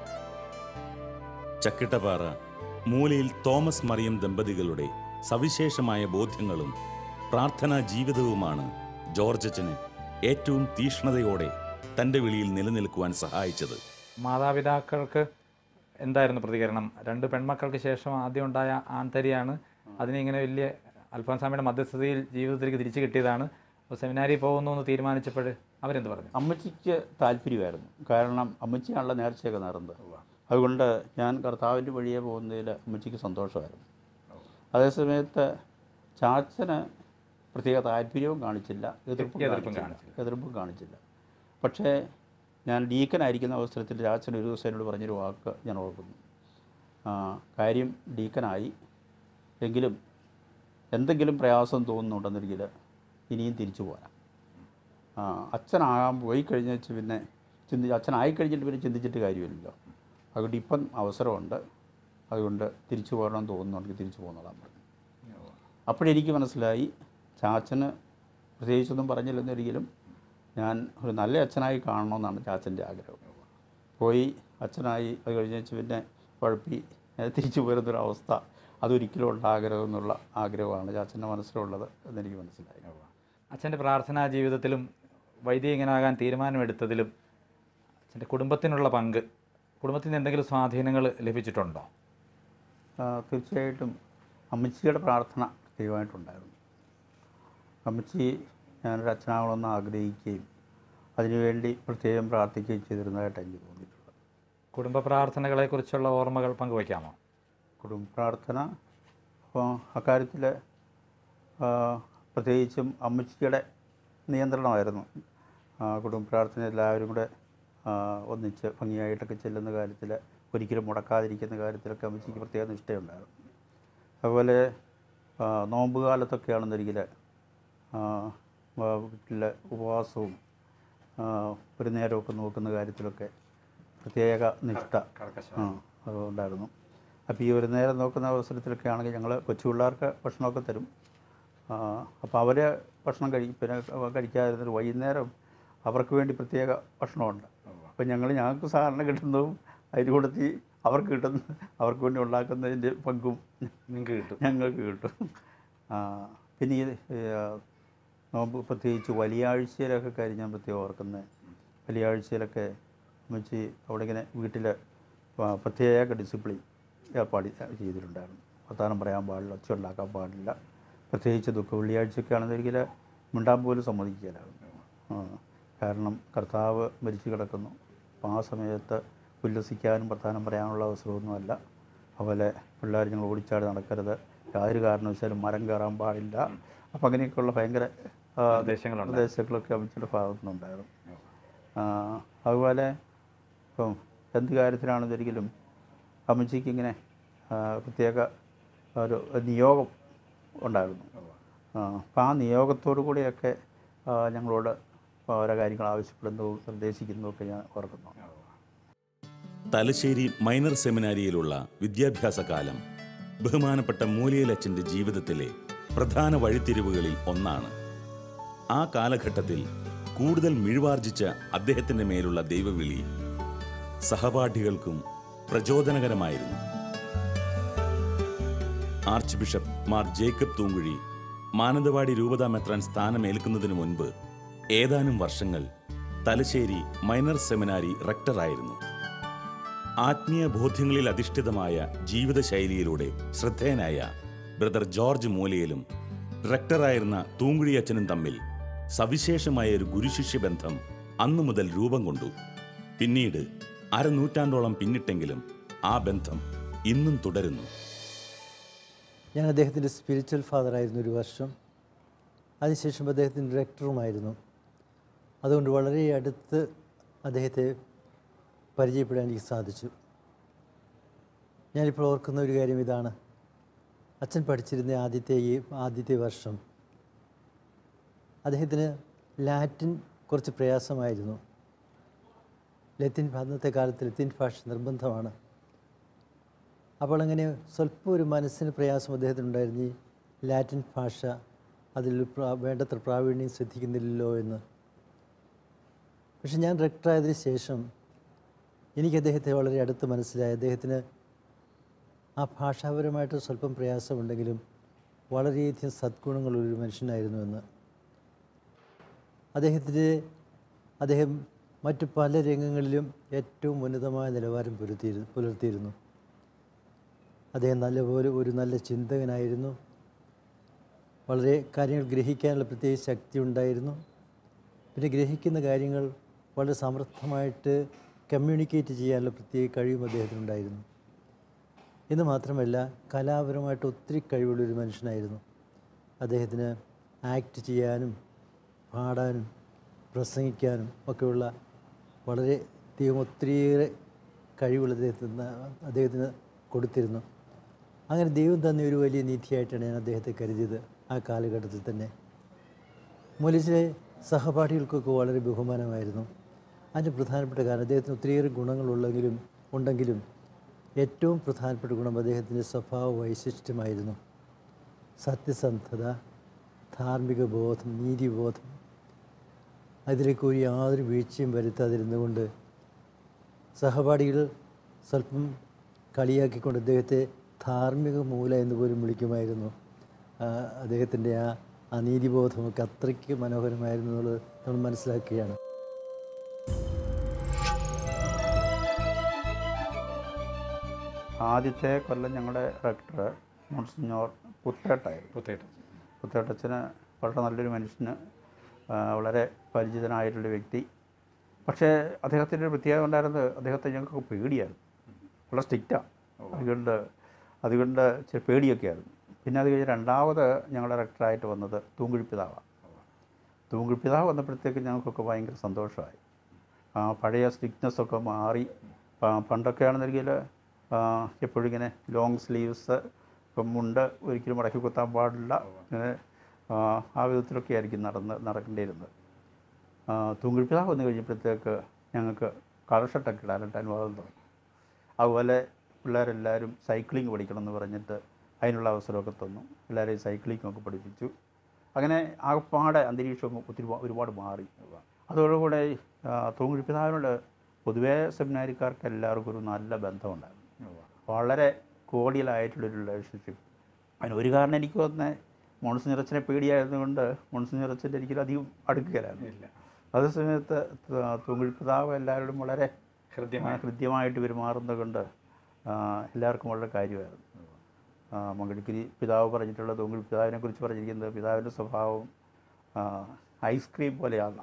ചക്കിട്ടപ്പാറ മൂലയിൽ തോമസ് മറിയം ദമ്പതികളുടെ സവിശേഷമായ ബോധ്യങ്ങളും പ്രാർത്ഥനാ ജീവിതവുമാണ് ജോർജച്ചന് ഏറ്റവും തീഷ്ണതയോടെ തൻ്റെ വിളിയിൽ നിലനിൽക്കുവാൻ സഹായിച്ചത് മാതാപിതാക്കൾക്ക് എന്തായിരുന്നു പ്രതികരണം രണ്ട് പെൺമക്കൾക്ക് ശേഷം ആദ്യം ഉണ്ടായ ആൺതരിയാണ് അതിനെ ഇങ്ങനെ വലിയ അൽഫോൻസാമിയുടെ മധ്യസ്ഥതയിൽ ജീവിതത്തിലേക്ക് തിരിച്ചു കിട്ടിയതാണ് അപ്പോൾ സെമിനാരി പോകുന്നു എന്ന് തീരുമാനിച്ചപ്പോൾ അവരെന്ത് പറഞ്ഞു അമ്മച്ചിക്ക് താല്പര്യമായിരുന്നു കാരണം അമ്മച്ചിയാണല്ലോ നേർച്ചയൊക്കെ നേർന്നത് അതുകൊണ്ട് ഞാൻ കർത്താവിൻ്റെ വഴിയെ പോകുന്നതിൽ അമ്മച്ചിക്ക് സന്തോഷമായിരുന്നു അതേസമയത്ത് ചാച്ചന് പ്രത്യേക താല്പര്യവും കാണിച്ചില്ല എതിർപ്പും എതിർപ്പും കാണിച്ചില്ല എതിർപ്പും കാണിച്ചില്ല പക്ഷേ ഞാൻ ഡീക്കനായിരിക്കുന്ന അവസരത്തിൽ ചാച്ചൻ ഒരു ദിവസം എന്നോട് പറഞ്ഞൊരു വാക്ക് ഞാൻ ഓർക്കുന്നു ആ, കാര്യം ഡീക്കനായി എങ്കിലും എന്തെങ്കിലും പ്രയാസം തോന്നുന്നുണ്ടെന്നെങ്കിൽ ഇനിയും തിരിച്ചു പോരാം ആ, അച്ഛനാകാൻ പോയി കഴിഞ്ഞ വെച്ച് പിന്നെ ചിന്തി അച്ഛനായി കഴിഞ്ഞിട്ട് പിന്നെ ചിന്തിച്ചിട്ട് കാര്യമില്ലല്ലോ അതുകൊണ്ട് ഇപ്പം അവസരമുണ്ട് അതുകൊണ്ട് തിരിച്ചു പോകണമെന്ന് തോന്നുന്നുണ്ടെങ്കിൽ തിരിച്ചു പോകുന്നതാണ് പറഞ്ഞു അപ്പോഴെനിക്ക് മനസ്സിലായി ചാച്ചന് പ്രത്യേകിച്ചൊന്നും പറഞ്ഞില്ലെന്നൊരിക്കലും ഞാൻ ഒരു നല്ല അച്ഛനായി കാണണമെന്നാണ് ചാച്ചൻ്റെ ആഗ്രഹം പോയി അച്ഛനായി അത് കഴിഞ്ഞ് വെച്ച് പിന്നെ കുഴപ്പി ഏഹ് തിരിച്ചു പോരുന്നൊരവസ്ഥ അതൊരിക്കലും ഉണ്ടാകരുതെന്നുള്ള ആഗ്രഹമാണ് ചാച്ചൻ്റെ മനസ്സിലുള്ളത് എന്നെനിക്ക് മനസ്സിലായി അച്ഛൻ്റെ പ്രാർത്ഥനാ ജീവിതത്തിലും വൈദികനാകാൻ തീരുമാനമെടുത്തതിലും അച്ഛൻ്റെ കുടുംബത്തിനുള്ള പങ്ക് കുടുംബത്തിൽ നിന്ന് എന്തെങ്കിലും സ്വാധീനങ്ങൾ ലഭിച്ചിട്ടുണ്ടോ ആ, തീർച്ചയായിട്ടും അമ്മച്ചിയുടെ പ്രാർത്ഥന ദൈവമായിട്ടുണ്ടായിരുന്നു അമ്മച്ചി ഞാനൊരു അച്ഛനാകണമെന്ന് ആഗ്രഹിക്കുകയും അതിനുവേണ്ടി പ്രത്യേകം പ്രാർത്ഥിക്കുകയും ചെയ്തിരുന്നതായിട്ട് എനിക്ക് തോന്നിയിട്ടുള്ളത് കുടുംബ പ്രാർത്ഥനകളെക്കുറിച്ചുള്ള ഓർമ്മകൾ പങ്കുവയ്ക്കാമോ കുടുംബ പ്രാർത്ഥന അപ്പോൾ അക്കാര്യത്തിൽ പ്രത്യേകിച്ചും അമ്മച്ചിയുടെ നിയന്ത്രണമായിരുന്നു ആ, കുടുംബ പ്രാർത്ഥന എല്ലാവരും കൂടെ ആ, ഒന്നിച്ച് ഭംഗിയായിട്ടൊക്കെ ചെല്ലുന്ന കാര്യത്തിൽ ഒരിക്കലും മുടക്കാതിരിക്കുന്ന കാര്യത്തിലൊക്കെ അമ്മച്ചിക്ക് പ്രത്യേക നിഷ്ഠയുണ്ടായിരുന്നു അതുപോലെ ആ, നോമ്പ് കാലത്തൊക്കെയാണെന്നൊരിക്കൽ വീട്ടിലെ ഉപവാസവും ആ, ഒരു നേരമൊക്കെ നോക്കുന്ന കാര്യത്തിലൊക്കെ പ്രത്യേക നിഷ്ഠ ആ അതുണ്ടായിരുന്നു അപ്പോൾ ഈ ഒരു നേരം നോക്കുന്ന അവസരത്തിലൊക്കെ ആണെങ്കിൽ ഞങ്ങൾ കൊച്ചു പിള്ളേർക്ക് ഭക്ഷണമൊക്കെ തരും അപ്പോൾ അവർ ഭക്ഷണം കഴി പിന്നെ കഴിക്കാതിരുന്നിട്ട് വൈകുന്നേരം അവർക്ക് വേണ്ടി പ്രത്യേക ഭക്ഷണമുണ്ട് അപ്പോൾ ഞങ്ങൾ ഞങ്ങൾക്ക് സാധാരണ കിട്ടുന്നതും അതിന് കൊടുത്തി അവർക്ക് കിട്ടുന്ന അവർക്ക് വേണ്ടി ഉണ്ടാക്കുന്നതിൻ്റെ പങ്കും നിങ്ങൾക്ക് കിട്ടും ഞങ്ങൾക്ക് കിട്ടും ആ, പിന്നെ ഈ ആ, നോമ്പ് പ്രത്യേകിച്ച് വലിയ ആഴ്ചയിലൊക്കെ കാര്യം ഞാൻ പ്രത്യേകം ഓർക്കുന്നത് വലിയ ആഴ്ചയിലൊക്കെ അമ്മച്ചി അവിടെ ഇങ്ങനെ വീട്ടിൽ പ്രത്യേക ഡിസിപ്ലിൻ ഏർപ്പാട് ചെയ്തിട്ടുണ്ടായിരുന്നു വർത്താനം പറയാൻ പാടില്ല ഒച്ച ഉണ്ടാക്കാൻ പാടില്ല പ്രത്യേകിച്ച് ദുഃഖ വെള്ളിയാഴ്ചയൊക്കെ ആണെന്നൊരിക്കൽ മിണ്ടാൻ പോലും സമ്മതിക്കില്ലായിരുന്നു ആ, കാരണം കർത്താവ് മരിച്ചു കിടക്കുന്നു അപ്പോൾ ആ സമയത്ത് ഉല്ലസിക്കാനും വർത്താനം പറയാനുള്ള അവസരമൊന്നുമല്ല അതുപോലെ പിള്ളേർ ഞങ്ങൾ ഓടിച്ചാടി നടക്കരുത് യാതൊരു കാരണവശാലും മരം കയറാൻ പാടില്ല അപ്പോൾ അങ്ങനെയൊക്കെയുള്ള ഭയങ്കര ആ, നിർദ്ദേശങ്ങളുണ്ട്. നിർദ്ദേശങ്ങളൊക്കെ അമ്മച്ചിയുടെ ഭാഗത്തു നിന്നുണ്ടായിരുന്നു ആ, അതുപോലെ ഇപ്പം എന്ത് കാര്യത്തിലാണെന്നൊരിക്കലും അമ്മച്ചിക്ക് ഇങ്ങനെ ആ, പ്രത്യേക ഒരു നിയോഗം ഉണ്ടായിരുന്നു ആ, അപ്പം ആ നിയോഗത്തോടു കൂടിയൊക്കെ ആ, ഞങ്ങളോട് ഓരോ കാര്യങ്ങൾ ആവശ്യപ്പെടുന്നതും നിർദ്ദേശിക്കുന്നതും ഒക്കെ ഞാൻ ഓർക്കുന്നു തലശ്ശേരി മൈനർ സെമിനാരിയിലുള്ള വിദ്യാഭ്യാസ കാലം ബഹുമാനപ്പെട്ട മൂലിയലച്ചൻ്റെ ജീവിതത്തിലെ പ്രധാന വഴിത്തിരിവുകളിൽ ഒന്നാണ് ആ കാലഘട്ടത്തിൽ കൂടുതൽ മിഴിവാർജിച്ച അദ്ദേഹത്തിൻ്റെ മേലുള്ള ദൈവവിളി സഹപാഠികൾക്കും പ്രചോദനകരമായിരുന്നു archbishop Mar Jacob Thoonkuzhy Mananthavady രൂപത മെത്രാൻ സ്ഥാനമേൽക്കുന്നതിനു മുൻപ് ഏതാനും വർഷങ്ങൾ തലശ്ശേരി മൈനർ സെമിനാരി റക്ടറായിരുന്നു ആത്മീയ ബോധ്യങ്ങളിൽ അധിഷ്ഠിതമായ ജീവിതശൈലിയിലൂടെ ശ്രദ്ധേയനായ ബ്രദർ ജോർജ് മൂലയിലും റക്ടറായിരുന്ന തൂങ്കുഴിയച്ചനും തമ്മിൽ സവിശേഷമായ ഒരു ഗുരുശിഷ്യ ബന്ധം അന്നു മുതൽ രൂപം കൊണ്ടു പിന്നീട് അരനൂറ്റാണ്ടോളം പിന്നിട്ടെങ്കിലും ആ ബന്ധം ഇന്നും തുടരുന്നു ഞാൻ അദ്ദേഹത്തിൻ്റെ സ്പിരിച്വൽ ഫാദറായിരുന്നു ഒരു വർഷം അതിനുശേഷം അദ്ദേഹത്തിൻ്റെ ഡയറക്ടറുമായിരുന്നു അതുകൊണ്ട് വളരെ അടുത്ത് അദ്ദേഹത്തെ പരിചയപ്പെടാൻ എനിക്ക് സാധിച്ചു ഞാനിപ്പോൾ ഓർക്കുന്ന ഒരു കാര്യം ഇതാണ് അച്ഛൻ പഠിച്ചിരുന്ന ആദ്യത്തെ ഈ ആദ്യത്തെ വർഷം അദ്ദേഹത്തിന് ലാറ്റിൻ കുറച്ച് പ്രയാസമായിരുന്നു ലത്തീൻ അന്നത്തെ കാലത്ത് ലത്തീൻ ഭാഷ നിർബന്ധമാണ് അപ്പോൾ അങ്ങനെ സ്വല്പം ഒരു മനസ്സിന് പ്രയാസം അദ്ദേഹത്തിനുണ്ടായിരുന്നു ഈ ലാറ്റിൻ ഭാഷ അതിൽ പ്രാ- വേണ്ടത്ര പ്രാവീണ്യം ശ്രദ്ധിക്കുന്നില്ലല്ലോ എന്ന് പക്ഷെ ഞാൻ റെക്ടറായതിനു ശേഷം എനിക്ക് അദ്ദേഹത്തെ വളരെ അടുത്ത് മനസ്സിലായി അദ്ദേഹത്തിന് ആ ഭാഷാപരമായിട്ട് സ്വല്പം പ്രയാസമുണ്ടെങ്കിലും വളരെയധികം സദ്ഗുണങ്ങളുള്ളൊരു മനുഷ്യനായിരുന്നു എന്ന് അദ്ദേഹത്തിൻ്റെ അദ്ദേഹം മറ്റു പല രംഗങ്ങളിലും ഏറ്റവും ഉന്നതമായ നിലവാരം പുലർത്തിയിരുന്നു പുലർത്തിയിരുന്നു അദ്ദേഹം നല്ലപോലെ ഒരു നല്ല ചിന്തകനായിരുന്നു വളരെ കാര്യങ്ങൾ ഗ്രഹിക്കാനുള്ള പ്രത്യേക ശക്തി ഉണ്ടായിരുന്നു പിന്നെ ഗ്രഹിക്കുന്ന കാര്യങ്ങൾ വളരെ സമർത്ഥമായിട്ട് കമ്മ്യൂണിക്കേറ്റ് ചെയ്യാനുള്ള പ്രത്യേക കഴിവും അദ്ദേഹത്തിനുണ്ടായിരുന്നു എന്ന് മാത്രമല്ല കലാപരമായിട്ട് ഒത്തിരി കഴിവുള്ളൊരു മനുഷ്യനായിരുന്നു അദ്ദേഹത്തിന് ആക്ട് ചെയ്യാനും പാടാനും പ്രസംഗിക്കാനും ഒക്കെയുള്ള വളരെ ദൈവം ഒത്തിരിയേറെ കഴിവുകൾ അദ്ദേഹത്തിന് അദ്ദേഹത്തിന് കൊടുത്തിരുന്നു അങ്ങനെ ദൈവം തന്നെ ഒരു വലിയ നിധിയായിട്ടാണ് ഞാൻ അദ്ദേഹത്തെ കരുതിയത് ആ കാലഘട്ടത്തിൽ തന്നെ മൂലിച്ചിലെ സഹപാഠികൾക്കൊക്കെ വളരെ ബഹുമാനമായിരുന്നു അതിൻ്റെ പ്രധാനപ്പെട്ട കാരണം അദ്ദേഹത്തിന് ഒത്തിരിയേറെ ഗുണങ്ങളുള്ളെങ്കിലും ഉണ്ടെങ്കിലും ഏറ്റവും പ്രധാനപ്പെട്ട ഗുണം അദ്ദേഹത്തിൻ്റെ സ്വഭാവ വൈശിഷ്ട്യമായിരുന്നു സത്യസന്ധത ധാർമ്മിക ബോധം നീതിബോധം അതിലേക്ക് ഒരു യാതൊരു വീഴ്ചയും വരുത്താതിരുന്നുകൊണ്ട് സഹപാഠികൾ സ്വല്പം കളിയാക്കിക്കൊണ്ട് അദ്ദേഹത്തെ ധാർമ്മിക മൂല എന്ന് പോലും വിളിക്കുമായിരുന്നു ആ, അദ്ദേഹത്തിൻ്റെ ആ ആ നീതിബോധമൊക്കെ അത്രയ്ക്ക് മനോഹരമായിരുന്നു എന്നുള്ളത് നമ്മൾ മനസ്സിലാക്കുകയാണ് ആദ്യത്തെ കൊല്ലം ഞങ്ങളുടെ റെക്ടർ മോൺസിഞ്ഞോർ പുത്തേട്ടായിരുന്നു പുത്തേട്ട് പുത്തേട്ടച്ചന് വളരെ നല്ലൊരു മനുഷ്യന് ആ, വളരെ പരിചിതനായിട്ടുള്ള വ്യക്തി പക്ഷേ അദ്ദേഹത്തിൻ്റെ ഒരു പ്രത്യേകത ഉണ്ടായിരുന്നത് അദ്ദേഹത്തെ ഞങ്ങൾക്ക് പേടിയായിരുന്നു വളരെ സ്ട്രിക്റ്റാണ് അതുകൊണ്ട് അതുകൊണ്ട് ഇച്ചിരി പേടിയൊക്കെ ആയിരുന്നു പിന്നെ അത് കഴിഞ്ഞ് രണ്ടാമത് ഞങ്ങളുടെ റെക്ടറായിട്ട് വന്നത് തൂങ്കുഴിപ്പിതാവാണ് തൂങ്കുഴിപ്പിതാവ് വന്നപ്പോഴത്തേക്ക് ഞങ്ങൾക്കൊക്കെ ഭയങ്കര സന്തോഷമായി ആ പഴയ സ്ട്രിക്ട്നെസ് ഒക്കെ മാറി പ- പണ്ടൊക്കെ ആണെന്നെങ്കിൽ എപ്പോഴും ഇങ്ങനെ ലോങ് സ്ലീവ്സ് ഇപ്പം മുണ്ട് ഒരിക്കലും മടക്കി കുത്താൻ പാടില്ല ഇങ്ങനെ ആ, ആ വിധത്തിലൊക്കെ ആയിരിക്കും നടന്ന് നടക്കേണ്ടിയിരുന്നത് തൂങ്കുഴിപ്പിതാവ് വന്നു കഴിഞ്ഞപ്പോഴത്തേക്ക് ഞങ്ങൾക്ക് കളർ ഷർട്ടൊക്കെ ഇടാനായിട്ട് അനുവാദം തോന്നി അതുപോലെ പിള്ളേരെല്ലാവരും സൈക്ലിംഗ് പഠിക്കണം എന്ന് പറഞ്ഞിട്ട് അതിനുള്ള അവസരമൊക്കെ തന്നു എല്ലാവരെയും സൈക്ലിംഗ് ഒക്കെ പഠിപ്പിച്ചു അങ്ങനെ ആകപ്പാടെ അന്തരീക്ഷം ഒത്തിരി ഒരുപാട് മാറി അതോടുകൂടെ ആ, തൂങ്കുഴിപ്പിതാവിനോട് പൊതുവേ സെമിനാരിക്കാർക്ക് എല്ലാവർക്കും ഒരു നല്ല ബന്ധമുണ്ടായിരുന്നു വളരെ കോടിയലായിട്ടുള്ളൊരു റിലേഷൻഷിപ്പ് അതിന് ഒരു കാരണം എനിക്ക് തോന്നുന്നത് മോൺസ് നിറച്ചിനെ പേടിയായിരുന്നുകൊണ്ട് മോൺസ് നിറച്ചിൻ്റെ ഒരിക്കലും അധികം അടുക്കുകയില്ലായിരുന്നു അതേ സമയത്ത് തൂങ്കുഴിപ്പിതാവ് എല്ലാവരോടും വളരെ ഹൃദ്യമായ ആ, ഹൃദ്യമായിട്ട് പെരുമാറുന്നത് കൊണ്ട് ആ, എല്ലാവർക്കും വളരെ കാര്യമായിരുന്നു ആ, മങ്കടിക്കിരി പിതാവ് പറഞ്ഞിട്ടുള്ള തൊങ്കിൽ പിതാവിനെ കുറിച്ച് പറഞ്ഞിരിക്കുന്നത് പിതാവിൻ്റെ സ്വഭാവം ആ, ഐസ്ക്രീം പോലെയാണ്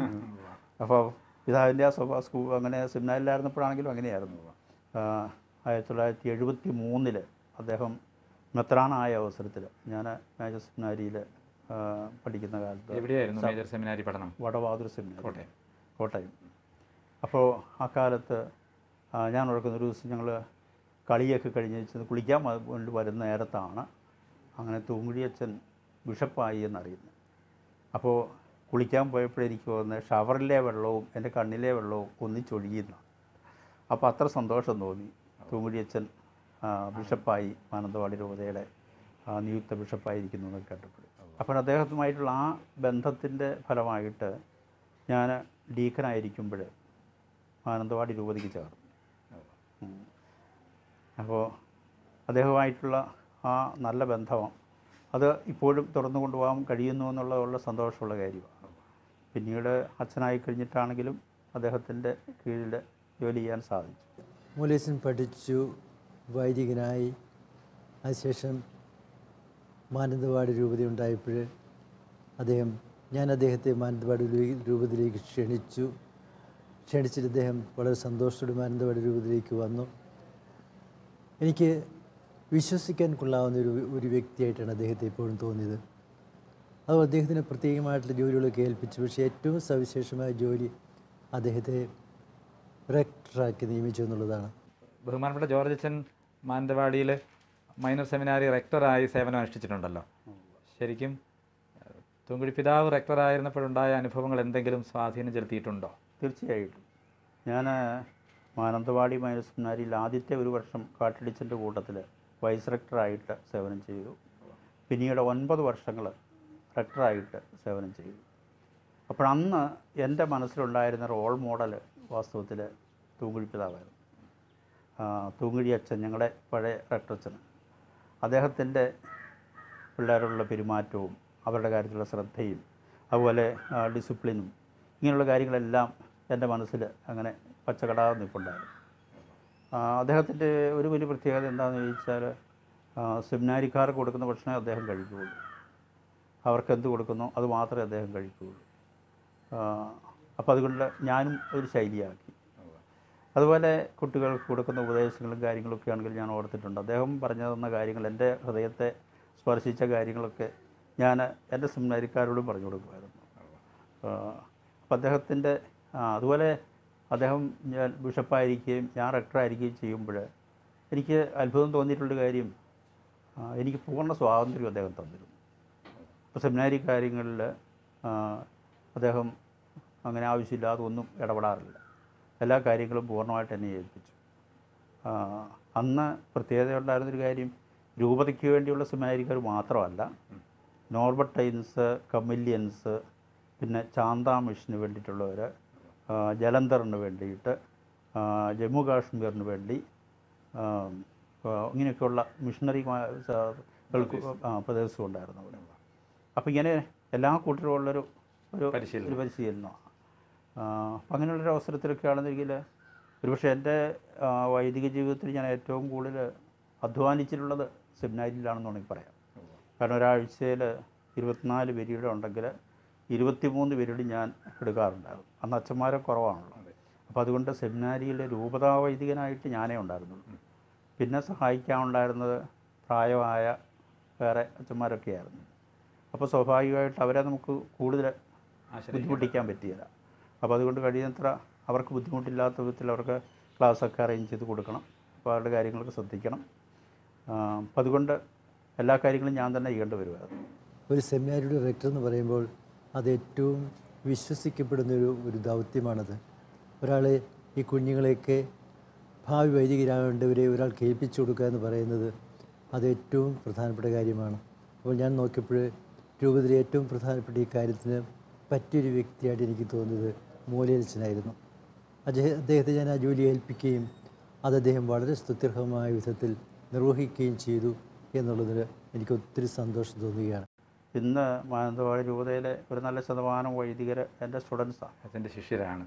അപ്പോൾ പിതാവിൻ്റെ ആ സ്വഭാവം സ്കൂ അങ്ങനെ സെമിനാറിലായിരുന്നപ്പോഴാണെങ്കിലും അങ്ങനെയായിരുന്നു ആ, ആയിരത്തി തൊള്ളായിരത്തി എഴുപത്തി മൂന്നിൽ അദ്ദേഹം മെത്രാനായ അവസരത്തിൽ ഞാൻ മേജർ സെമിനാരിയിൽ പഠിക്കുന്ന കാലത്ത് എവിടെയായിരുന്നു മേജർ സെമിനാരി പഠനം വടവാതൂർ സെമിനാരി കോട്ടയം. കോട്ടയം അപ്പോൾ ആ കാലത്ത് ആ, ഞാൻ ഓർക്കുന്ന ഒരു ദിവസം ഞങ്ങൾ കളിയൊക്കെ കഴിഞ്ഞ് ചെന്ന് കുളിക്കാൻ വ- വേണ്ടി വരുന്ന നേരത്താണ് അങ്ങനെ തൂങ്കുഴിയച്ഛൻ ബിഷപ്പായി എന്നറിയുന്നത് അപ്പോൾ കുളിക്കാൻ പോയപ്പോഴെനിക്ക് തോന്നുന്നത് ഷവറിലെ വെള്ളവും എൻ്റെ കണ്ണിലെ വെള്ളവും ഒന്നിച്ചൊഴുകിയെന്നാണ് അപ്പോൾ അത്ര സന്തോഷം തോന്നി തൂങ്കുഴിയച്ഛൻ ആ, ബിഷപ്പായി മാനന്തവാടി രൂപതയുടെ ആ, നിയുക്ത ബിഷപ്പായിരിക്കുന്നു എന്നൊക്കെ കേട്ടപ്പോൾ അപ്പോൾ അദ്ദേഹത്തുമായിട്ടുള്ള ആ ബന്ധത്തിൻ്റെ ഫലമായിട്ട് ഞാൻ ഡീക്കനായിരിക്കുമ്പോൾ മാനന്തവാടി രൂപതയ്ക്ക് ചേർന്നു ഉം. അപ്പോൾ അദ്ദേഹവുമായിട്ടുള്ള ആ നല്ല ബന്ധം അത് ഇപ്പോഴും തുറന്നു കൊണ്ടുപോകാൻ കഴിയുന്നു എന്നുള്ളതുള്ള സന്തോഷമുള്ള കാര്യമാണ് പിന്നീട് അച്ഛനായി കഴിഞ്ഞിട്ടാണെങ്കിലും അദ്ദേഹത്തിൻ്റെ കീഴിൽ ജോലി ചെയ്യാൻ സാധിച്ചു മൂലേശൻ പഠിച്ചു വൈദികനായി അതിനുശേഷം മാനന്തവാടി രൂപത ഉണ്ടായപ്പോൾ അദ്ദേഹം ഞാൻ അദ്ദേഹത്തെ മാനന്തവാടി രൂ- രൂപതയിലേക്ക് ക്ഷണിച്ചു ക്ഷണിച്ചിട്ട് അദ്ദേഹം വളരെ സന്തോഷത്തോടെ മാനന്തവാടി രൂപതയിലേക്ക് വന്നു എനിക്ക് വിശ്വസിക്കാൻ കൊള്ളാവുന്ന ഒരു ഒരു വ്യക്തിയായിട്ടാണ് അദ്ദേഹത്തെ എപ്പോഴും തോന്നിയത് അതുപോലെ അദ്ദേഹത്തിന് പ്രത്യേകമായിട്ടുള്ള ജോലികളൊക്കെ ഏൽപ്പിച്ചു പക്ഷേ ഏറ്റവും സവിശേഷമായ ജോലി അദ്ദേഹത്തെ റെക്ടറാക്കി നിയമിച്ചു എന്നുള്ളതാണ് ബഹുമാനപ്പെട്ട ജോർജ് അച്ഛൻ മാനന്തവാടിയിൽ മൈനർ സെമിനാരി റെക്ടറായി സേവനം അനുഷ്ഠിച്ചിട്ടുണ്ടല്ലോ ശരിക്കും ഏഹ്, തുങ്കുഴി പിതാവ് റെക്ടറായിരുന്നപ്പോഴുണ്ടായ അനുഭവങ്ങൾ എന്തെങ്കിലും സ്വാധീനം ചെലുത്തിയിട്ടുണ്ടോ തീർച്ചയായിട്ടും ഞാൻ മാനന്തവാടി മൈനസ് സെമിനാരിയിൽ ആദ്യത്തെ ഒരു വർഷം കാട്ടിടിച്ചൻ്റെ കൂട്ടത്തിൽ വൈസ് റെക്ടറായിട്ട് സേവനം ചെയ്തു പിന്നീട് ഒൻപത് വർഷങ്ങൾ റെക്ടറായിട്ട് സേവനം ചെയ്തു അപ്പോൾ അന്ന് എൻ്റെ മനസ്സിലുണ്ടായിരുന്ന റോൾ മോഡൽ വാസ്തവത്തിൽ തൂങ്കുഴി പിതാവായിരുന്നു ആ, തൂങ്കുഴി അച്ഛൻ ഞങ്ങളുടെ പഴയ റെക്ടറച്ഛൻ അദ്ദേഹത്തിൻ്റെ പിള്ളേരോടുള്ള പെരുമാറ്റവും അവരുടെ കാര്യത്തിലുള്ള ശ്രദ്ധയും അതുപോലെ ആ, ഡിസിപ്ലിനും ഇങ്ങനെയുള്ള കാര്യങ്ങളെല്ലാം എൻ്റെ മനസ്സിൽ അങ്ങനെ പച്ചക്കടാതെ നിൽപ്പുണ്ടായിരുന്നു ആ, അദ്ദേഹത്തിൻ്റെ ഒരു വലിയ പ്രത്യേകത എന്താണെന്ന് ചോദിച്ചാൽ ആ, സെമിനാരിക്കാർക്ക് കൊടുക്കുന്ന ഭക്ഷണമേ അദ്ദേഹം കഴിക്കുകയുള്ളൂ അവർക്ക് എന്ത് കൊടുക്കുന്നോ അത് മാത്രമേ അദ്ദേഹം കഴിക്കുകയുള്ളൂ അപ്പോൾ അതുകൊണ്ട് ഞാനും ഒരു ശൈലിയാക്കി അതുപോലെ കുട്ടികൾക്ക് കൊടുക്കുന്ന ഉപദേശങ്ങളും കാര്യങ്ങളൊക്കെ ആണെങ്കിൽ ഞാൻ ഓർത്തിട്ടുണ്ട് അദ്ദേഹം പറഞ്ഞു തന്ന കാര്യങ്ങൾ എൻ്റെ ഹൃദയത്തെ സ്പർശിച്ച കാര്യങ്ങളൊക്കെ ഞാൻ എൻ്റെ സെമിനാരിക്കാരോടും പറഞ്ഞു കൊടുക്കുമായിരുന്നു അപ്പോൾ അദ്ദേഹത്തിൻ്റെ അതുപോലെ അദ്ദേഹം ഞാൻ ബിഷപ്പായിരിക്കുകയും ഞാൻ റെക്ടറായിരിക്കുകയും ചെയ്യുമ്പോൾ എനിക്ക് അത്ഭുതം തോന്നിയിട്ടുള്ള കാര്യം ആ, എനിക്ക് പൂർണ്ണ സ്വാതന്ത്ര്യം അദ്ദേഹം തന്നിരുന്നു ഇപ്പോൾ സെമിനാരി കാര്യങ്ങളിൽ അദ്ദേഹം അങ്ങനെ ആവശ്യമില്ലാതെ ഒന്നും ഇടപെടാറില്ല എല്ലാ കാര്യങ്ങളും പൂർണ്ണമായിട്ട് എന്നെ ഏൽപ്പിച്ചു ആ, അന്ന് പ്രത്യേകത ഉണ്ടായിരുന്നൊരു കാര്യം രൂപതയ്ക്ക് വേണ്ടിയുള്ള സെമിനാരിക്കാർ മാത്രമല്ല നോർബർട്ടൈൻസ് കമില്യൻസ് പിന്നെ ചാന്ത മിഷന് വേണ്ടിയിട്ടുള്ളവർ ആ, ജലന്ധറിന് വേണ്ടിയിട്ട് ആ, ജമ്മു കാശ്മീരിന് വേണ്ടി ആ, ആ, ഇങ്ങനെയൊക്കെയുള്ള മിഷണറി പ്രദേശം ഉണ്ടായിരുന്നു അവിടെ അപ്പോൾ ഇങ്ങനെ എല്ലാ കൂട്ടരുമുള്ളൊരു ഒരു പരിശീലനം. ഒരു പരിശീലനമാണ് അപ്പം അങ്ങനെയുള്ളൊരു അവസരത്തിലൊക്കെ ആണെന്നെങ്കിൽ ഒരുപക്ഷെ എൻ്റെ ആ, വൈദിക ജീവിതത്തിൽ ഞാൻ ഏറ്റവും കൂടുതൽ അധ്വാനിച്ചിട്ടുള്ളത് സെമിനാരിയിലാണെന്ന് വേണമെങ്കിൽ പറയാം കാരണം ഒരാഴ്ചയിൽ ഇരുപത്തിനാല് പീരീഡ് ഉണ്ടെങ്കിൽ ഇരുപത്തിമൂന്ന് പീരീഡ് ഞാൻ എടുക്കാറുണ്ടായിരുന്നു അന്ന് അച്ഛന്മാരെ കുറവാണല്ലോ അപ്പോൾ അതുകൊണ്ട് സെമിനാരിയിലെ രൂപതാ വൈദികനായിട്ട് ഞാനേ ഉണ്ടായിരുന്നുള്ളൂ പിന്നെ സഹായിക്കാനുണ്ടായിരുന്നത് പ്രായമായ വേറെ അച്ഛന്മാരൊക്കെയായിരുന്നു അപ്പോൾ സ്വാഭാവികമായിട്ട് അവരെ നമുക്ക് കൂടുതൽ ബുദ്ധിമുട്ടിക്കാൻ പറ്റിയില്ല അപ്പോൾ അതുകൊണ്ട് കഴിയുന്നത്ര അവർക്ക് ബുദ്ധിമുട്ടില്ലാത്ത വിധത്തിൽ അവർക്ക് ക്ലാസ്സൊക്കെ അറേഞ്ച് ചെയ്ത് കൊടുക്കണം അപ്പോൾ അവരുടെ കാര്യങ്ങളൊക്കെ ശ്രദ്ധിക്കണം ആ, അപ്പം അതുകൊണ്ട് എല്ലാ കാര്യങ്ങളും ഞാൻ തന്നെ ചെയ്യേണ്ടി വരുമായിരുന്നു ഒരു സെമിനാരിയുടെ റെക്ടർ എന്ന് പറയുമ്പോൾ അത് ഏറ്റവും വിശ്വസിക്കപ്പെടുന്ന ഒരു ഒരു ദൗത്യമാണത് ഒരാളെ ഈ കുഞ്ഞുങ്ങളെയൊക്കെ ഭാവി വൈദികരാകേണ്ടവരെ ഒരാൾക്ക് ഏൽപ്പിച്ചു കൊടുക്കുക എന്ന് പറയുന്നത് അത് ഏറ്റവും പ്രധാനപ്പെട്ട കാര്യമാണ് അപ്പോൾ ഞാൻ നോക്കിയപ്പോൾ രൂപത്തിലെ ഏറ്റവും പ്രധാനപ്പെട്ട ഈ കാര്യത്തിന് പറ്റിയൊരു വ്യക്തിയായിട്ട് എനിക്ക് തോന്നിയത് മൂലയൽച്ചനായിരുന്നു അദ്ദേഹം അദ്ദേഹത്തെ ഞാൻ ആ ജോലി ഏൽപ്പിക്കുകയും അത് അദ്ദേഹം വളരെ സ്തുത്യർഹമായ വിധത്തിൽ നിർവഹിക്കുകയും ചെയ്തു എന്നുള്ളതിൽ എനിക്ക് ഒത്തിരി സന്തോഷം തോന്നുകയാണ് ഇന്ന് മാനന്തവാടി രൂപതയിലെ ഒരു നല്ല ശതമാനം വൈദികർ എൻ്റെ സ്റ്റുഡൻസാണ് അച്ഛൻ്റെ ശിഷ്യരാണ്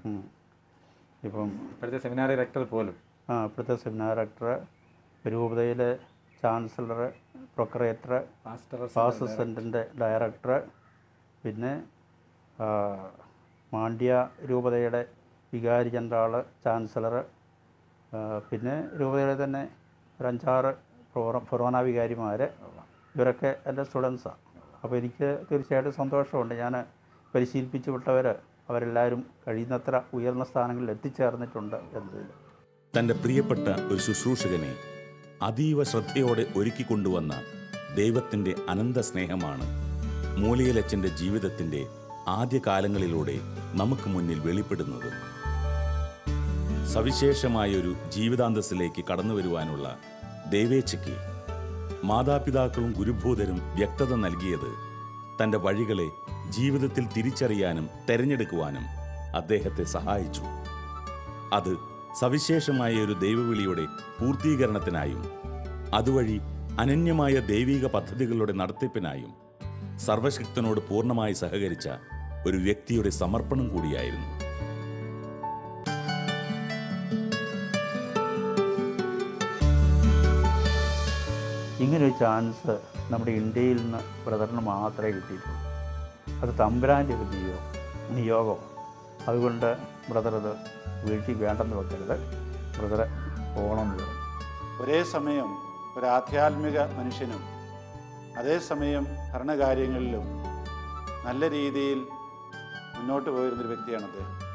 ഇപ്പം ഇപ്പോഴത്തെ സെമിനാറി റെക്ടർ പോലും ആ, ഇപ്പോഴത്തെ സെമിനാർ ഡയറക്ടർ രൂപതയിലെ ചാൻസലർ പ്രൊക്കറേറ്റർ മാസ്റ്റർ ഫാസ് സെൻറ്ററിൻ്റെ ഡയറക്ടർ പിന്നെ ആ, മാണ്ഡ്യ രൂപതയുടെ വികാരി ജനറാൾ ചാൻസലർ പിന്നെ രൂപതയുടെ തന്നെ ഒരു അഞ്ചാറ് ഫൊറോ ഫൊറോന വികാരിമാർ ഇവരൊക്കെ എൻ്റെ സ്റ്റുഡൻസാണ് അപ്പോൾ എനിക്ക് തീർച്ചയായിട്ടും സന്തോഷമുണ്ട് ഞാൻ പരിശീലിപ്പിച്ചു വിട്ടവർ അവരെല്ലാവരും കഴിയുന്നത്ര ഉയർന്ന സ്ഥാനങ്ങളിൽ എത്തിച്ചേർന്നിട്ടുണ്ട് എന്നതിൽ തൻ്റെ പ്രിയപ്പെട്ട ഒരു ശുശ്രൂഷകനെ അതീവ ശ്രദ്ധയോടെ ഒരുക്കിക്കൊണ്ടുവന്ന ദൈവത്തിൻ്റെ അനന്ത സ്നേഹമാണ് മൂലിയലച്ചൻ്റെ ജീവിതത്തിൻ്റെ ആദ്യകാലങ്ങളിലൂടെ നമുക്ക് മുന്നിൽ വെളിപ്പെടുന്നത് സവിശേഷമായൊരു ജീവിതാന്തസ്സിലേക്ക് കടന്നു വരുവാനുള്ള ദൈവേച്ഛയ്ക്ക് മാതാപിതാക്കളും ഗുരുഭൂതരും വ്യക്തത നൽകിയത് തൻ്റെ വഴികളെ ജീവിതത്തിൽ തിരിച്ചറിയാനും തെരഞ്ഞെടുക്കുവാനും അദ്ദേഹത്തെ സഹായിച്ചു അത് സവിശേഷമായ ഒരു ദൈവവിളിയുടെ പൂർത്തീകരണത്തിനായും അതുവഴി അനന്യമായ ദൈവിക പദ്ധതികളുടെ നടത്തിപ്പിനായും സർവശക്തനോട് പൂർണ്ണമായി സഹകരിച്ച ഒരു വ്യക്തിയുടെ സമർപ്പണം കൂടിയായിരുന്നു ഇങ്ങനൊരു ചാൻസ് നമ്മുടെ ഇന്ത്യയിൽ നിന്ന് ബ്രദറിന് മാത്രമേ കിട്ടിയിട്ടുള്ളൂ അത് തമ്പുരാൻ്റെ ഒരു നിയോഗം നിയോഗം അതുകൊണ്ട് ബ്രദർ അത് വീഴ്ച വേണ്ടെന്ന് വെക്കരുത് ബ്രദർ പോകണം എന്ന് പറഞ്ഞു ഒരേ സമയം ഒരു ആധ്യാത്മിക മനുഷ്യനും അതേസമയം ഭരണകാര്യങ്ങളിലും നല്ല രീതിയിൽ മുന്നോട്ട് പോയിരുന്നൊരു വ്യക്തിയാണ് അദ്ദേഹം